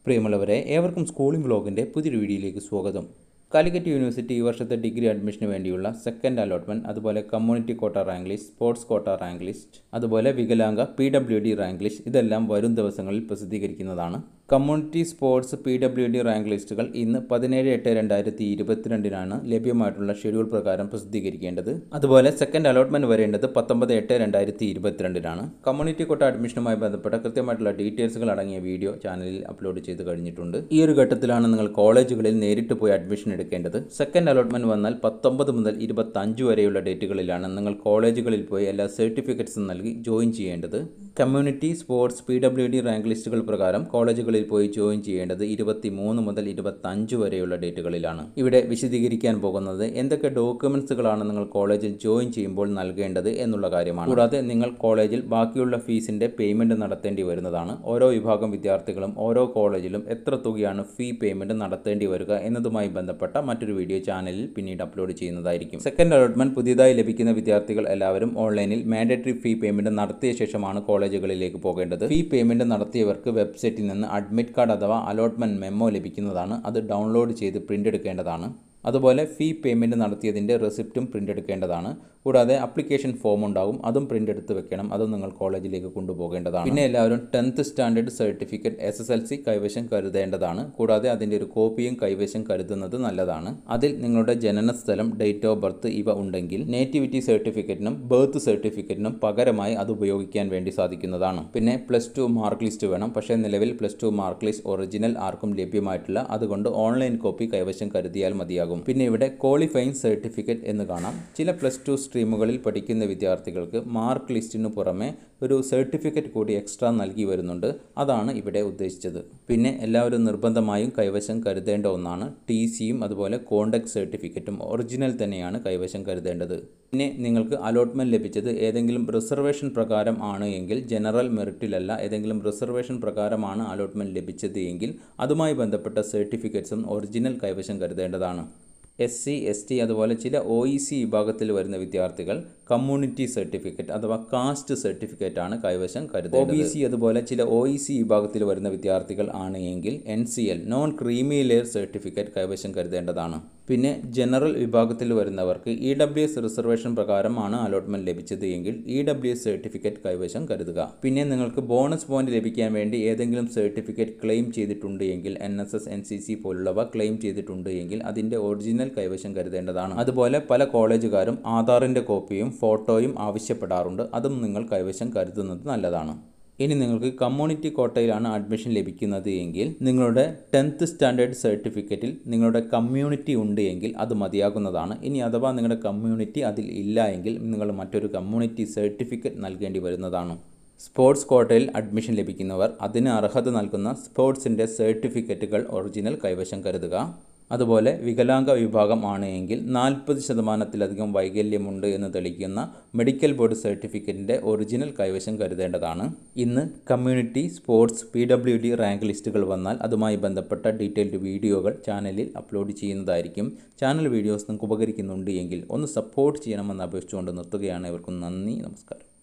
പ്രിയമുള്ളവരെ ഏവർക്കും സ്കൂളിംഗ് വ്ലോഗിൻ്റെ പുതിയൊരു വീഡിയോയിലേക്ക് സ്വാഗതം കാലിക്കറ്റ് യൂണിവേഴ്സിറ്റി ഈ വർഷത്തെ ഡിഗ്രി അഡ്മിഷന് വേണ്ടിയുള്ള സെക്കൻഡ് അലോട്ട്മെൻറ്റ് അതുപോലെ community quota rank list sports quota rank list അതുപോലെ വികലാംഗ P W D rank list ഇതെല്ലാം വരും ദിവസങ്ങളിൽ പ്രസിദ്ധീകരിക്കുന്നതാണ് community sports P W D rank ലിസ്റ്റുകൾ ഇന്ന് പതിനേഴ് എട്ട് രണ്ടായിരത്തി ഇരുപത്തിരണ്ടിനാണ് ലഭ്യമായിട്ടുള്ള ഷെഡ്യൂൾ പ്രകാരം പ്രസിദ്ധീകരിക്കേണ്ടത് അതുപോലെ സെക്കൻഡ് അലോട്ട്മെന്റ് വരേണ്ടത് പത്തൊമ്പത് എട്ട് രണ്ടായിരത്തി ഇരുപത്തിരണ്ടിനാണ് കമ്മ്യൂണിറ്റി കോട്ട അഡ്മിഷനുമായി ബന്ധപ്പെട്ട കൃത്യമായിട്ടുള്ള ഡീറ്റെയിൽസുകൾ അടങ്ങിയ വീഡിയോ ചാനലിൽ അപ്ലോഡ് ചെയ്ത് കഴിഞ്ഞിട്ടുണ്ട് ഈ ഒരു ഘട്ടത്തിലാണ് നിങ്ങൾ കോളേജുകളിൽ നേരിട്ട് പോയി അഡ്മിഷൻ എടുക്കേണ്ടത് സെക്കൻഡ് അലോട്ട്മെന്റ് വന്നാൽ പത്തൊമ്പത് മുതൽ ഇരുപത്തഞ്ച് വരെയുള്ള ഡേറ്റുകളിലാണ് നിങ്ങൾ കോളേജുകളിൽ പോയി എല്ലാ സർട്ടിഫിക്കറ്റ്സും നൽകി ജോയിൻ ചെയ്യേണ്ടത് community sports P W D rank ലിസ്റ്റുകൾ പ്രകാരം കോളേജുകളിൽ പോയി ജോയിൻ ചെയ്യേണ്ടത് ഇരുപത്തി മൂന്ന് മുതൽ ഇരുപത്തഞ്ച് വരെയുള്ള ഡേറ്റുകളിലാണ് ഇവിടെ വിശദീകരിക്കാൻ പോകുന്നത് എന്തൊക്കെ ഡോക്യുമെന്റ്സുകളാണ് നിങ്ങൾ കോളേജിൽ ജോയിൻ ചെയ്യുമ്പോൾ നൽകേണ്ടത് എന്നുള്ള കാര്യമാണ് കൂടാതെ നിങ്ങൾ കോളേജിൽ ബാക്കിയുള്ള ഫീസിന്റെ പേയ്മെന്റ് നടത്തേണ്ടി വരുന്നതാണ് ഓരോ വിഭാഗം വിദ്യാർത്ഥികളും ഓരോ കോളേജിലും എത്ര തുകയാണ് ഫീ പേയ്മെന്റ് നടത്തേണ്ടി വരിക എന്നതുമായി ബന്ധപ്പെട്ട മറ്റൊരു വീഡിയോ ചാനലിൽ പിന്നീട് അപ്ലോഡ് ചെയ്യുന്നതായിരിക്കും സെക്കൻഡ് അലോട്ട്മെന്റ് പുതിയതായി ലഭിക്കുന്ന വിദ്യാർത്ഥികൾ എല്ലാവരും ഓൺലൈനിൽ മാൻഡേറ്ററി ഫീ പേയ്മെന്റ് നടത്തിയ ശേഷമാണ് കോളേജുകളിലേക്ക് പോകേണ്ടത് ഫീ പേയ്മെന്റ് നടത്തിയവർക്ക് വെബ്സൈറ്റിൽ നിന്ന് അഡ്മിറ്റ് കാർഡ് അഥവാ അലോട്ട്മെന്റ് മെമ്മോ ലഭിക്കുന്നതാണ് അത് ഡൗൺലോഡ് ചെയ്ത് പ്രിന്റ് എടുക്കേണ്ടതാണ് അതുപോലെ ഫീ പേയ്മെൻറ്റ് നടത്തിയതിൻ്റെ റെസിപ്റ്റും പ്രിൻ്റ് എടുക്കേണ്ടതാണ് കൂടാതെ അപ്ലിക്കേഷൻ ഫോം ഉണ്ടാകും അതും പ്രിൻ്റ് എടുത്ത് വെക്കണം അതും നിങ്ങൾ കോളേജിലേക്ക് കൊണ്ടുപോകേണ്ടതാണ് പിന്നെ എല്ലാവരും tenth standard certificate S S L C കൈവശം കരുതേണ്ടതാണ് കൂടാതെ അതിൻ്റെ ഒരു കോപ്പിയും കൈവശം കരുതുന്നത് നല്ലതാണ് അതിൽ നിങ്ങളുടെ ജനന സ്ഥലം ഡേറ്റ് ഓഫ് ബർത്ത് ഇവ ഉണ്ടെങ്കിൽ നേറ്റിവിറ്റി സർട്ടിഫിക്കറ്റിനും ബർത്ത് സർട്ടിഫിക്കറ്റിനും പകരമായി അത് ഉപയോഗിക്കാൻ വേണ്ടി സാധിക്കുന്നതാണ് പിന്നെ പ്ലസ് ടു മാർക്ക് ലിസ്റ്റ് വേണം പക്ഷേ നിലവിൽ plus two mark list original ആർക്കും ലഭ്യമായിട്ടില്ല അതുകൊണ്ട് ഓൺലൈൻ കോപ്പി കൈവശം കരുതിയാൽ മതിയാകും പിന്നെ ഇവിടെ ക്വാളിഫയിങ് സർട്ടിഫിക്കറ്റ് എന്ന് കാണാം ചില പ്ലസ് ടു സ്ട്രീമുകളിൽ പഠിക്കുന്ന വിദ്യാർത്ഥികൾക്ക് മാർക്ക് ലിസ്റ്റിനു പുറമെ ഒരു സർട്ടിഫിക്കറ്റ് കൂടി എക്സ്ട്രാ നൽകി വരുന്നുണ്ട് അതാണ് ഇവിടെ ഉദ്ദേശിച്ചത് പിന്നെ എല്ലാവരും നിർബന്ധമായും കൈവശം കരുതേണ്ട ഒന്നാണ് ടി സിയും അതുപോലെ കോണ്ടാക്ട് സർട്ടിഫിക്കറ്റും ഒറിജിനൽ തന്നെയാണ് കൈവശം കരുതേണ്ടത് പിന്നെ നിങ്ങൾക്ക് അലോട്ട്മെൻറ്റ് ലഭിച്ചത് ഏതെങ്കിലും റിസർവേഷൻ പ്രകാരം ആണ് എങ്കിൽ ജനറൽ മെറിറ്റിലല്ല ഏതെങ്കിലും റിസർവേഷൻ പ്രകാരമാണ് അലോട്ട്മെൻറ്റ് ലഭിച്ചത് എങ്കിൽ അതുമായി ബന്ധപ്പെട്ട സർട്ടിഫിക്കറ്റ്സും ഒറിജിനൽ കൈവശം കരുതേണ്ടതാണ് എസ് സി എസ് ടി അതുപോലെ ചില ഒ ഇ സി വിഭാഗത്തിൽ വരുന്ന വിദ്യാർത്ഥികൾ കമ്മ്യൂണിറ്റി സർട്ടിഫിക്കറ്റ് അഥവാ കാസ്റ്റ് സർട്ടിഫിക്കറ്റ് ആണ് കൈവശം കരുതുന്നത് ഒ ബി സി അതുപോലെ ചില ഒ ഇ സി വിഭാഗത്തിൽ വരുന്ന വിദ്യാർത്ഥികൾ ആണ് എങ്കിൽ N C L non creamy layer certificate കൈവശം കരുതേണ്ടതാണ് പിന്നെ ജനറൽ വിഭാഗത്തിൽ വരുന്നവർക്ക് ഇ ഡബ്ല്യു എസ് റിസർവേഷൻ പ്രകാരമാണ് അലോട്ട്മെന്റ് ലഭിച്ചത് എങ്കിൽ ഇ ഡബ്ല്യു എസ് സർട്ടിഫിക്കറ്റ് കൈവശം കരുതുക പിന്നെ നിങ്ങൾക്ക് ബോണസ് പോയിന്റ് ലഭിക്കാൻ വേണ്ടി ഏതെങ്കിലും സർട്ടിഫിക്കറ്റ് ക്ലെയിം ചെയ്തിട്ടുണ്ട് എങ്കിൽ N S S N C C പോലുള്ളവ ക്ലെയിം ചെയ്തിട്ടുണ്ട് എങ്കിൽ അതിന്റെ ഒറിജിനൽ കൈവശം കരുതേണ്ടതാണ് അതുപോലെ പല കോളേജുകാരും ആധാറിന്റെ കോപ്പിയും ഫോട്ടോയും ആവശ്യപ്പെടാറുണ്ട് അതും നിങ്ങൾ കൈവശം കരുതുന്നത് നല്ലതാണ് ഇനി നിങ്ങൾക്ക് കമ്മ്യൂണിറ്റി കോട്ടയിലാണ് അഡ്മിഷൻ ലഭിക്കുന്നത് എങ്കിൽ നിങ്ങളുടെ ടെൻത്ത് സ്റ്റാൻഡേർഡ് സർട്ടിഫിക്കറ്റിൽ നിങ്ങളുടെ കമ്മ്യൂണിറ്റി ഉണ്ട് എങ്കിൽ അത് മതിയാകുന്നതാണ് ഇനി അഥവാ നിങ്ങളുടെ കമ്മ്യൂണിറ്റി അതിൽ ഇല്ല എങ്കിൽ നിങ്ങൾ മറ്റൊരു കമ്മ്യൂണിറ്റി സർട്ടിഫിക്കറ്റ് നൽകേണ്ടി വരുന്നതാണ് സ്പോർട്സ് കോട്ടയിൽ അഡ്മിഷൻ ലഭിക്കുന്നവർ അതിന് അർഹത നൽകുന്ന സ്പോർട്സിൻ്റെ സർട്ടിഫിക്കറ്റുകൾ ഒറിജിനൽ കൈവശം കരുതുക അതുപോലെ വികലാംഗ വിഭാഗം ആണ് എങ്കിൽ നാൽപ്പത് ശതമാനത്തിലധികം വൈകല്യമുണ്ട് എന്ന് തെളിയിക്കുന്ന മെഡിക്കൽ ബോർഡ് സർട്ടിഫിക്കറ്റിൻ്റെ ഒറിജിനൽ കൈവശം കരുതേണ്ടതാണ് ഇന്ന് community sports P W D rank ലിസ്റ്റുകൾ വന്നാൽ അതുമായി ബന്ധപ്പെട്ട ഡീറ്റെയിൽഡ് വീഡിയോകൾ ചാനലിൽ അപ്ലോഡ് ചെയ്യുന്നതായിരിക്കും ചാനൽ വീഡിയോസ് നിങ്ങൾക്ക് ഉപകരിക്കുന്നുണ്ട് എങ്കിൽ ഒന്ന് സപ്പോർട്ട് ചെയ്യണമെന്ന് അപേക്ഷിച്ചുകൊണ്ട് നിർത്തുകയാണ് ഇവർക്കും നന്ദി നമസ്കാരം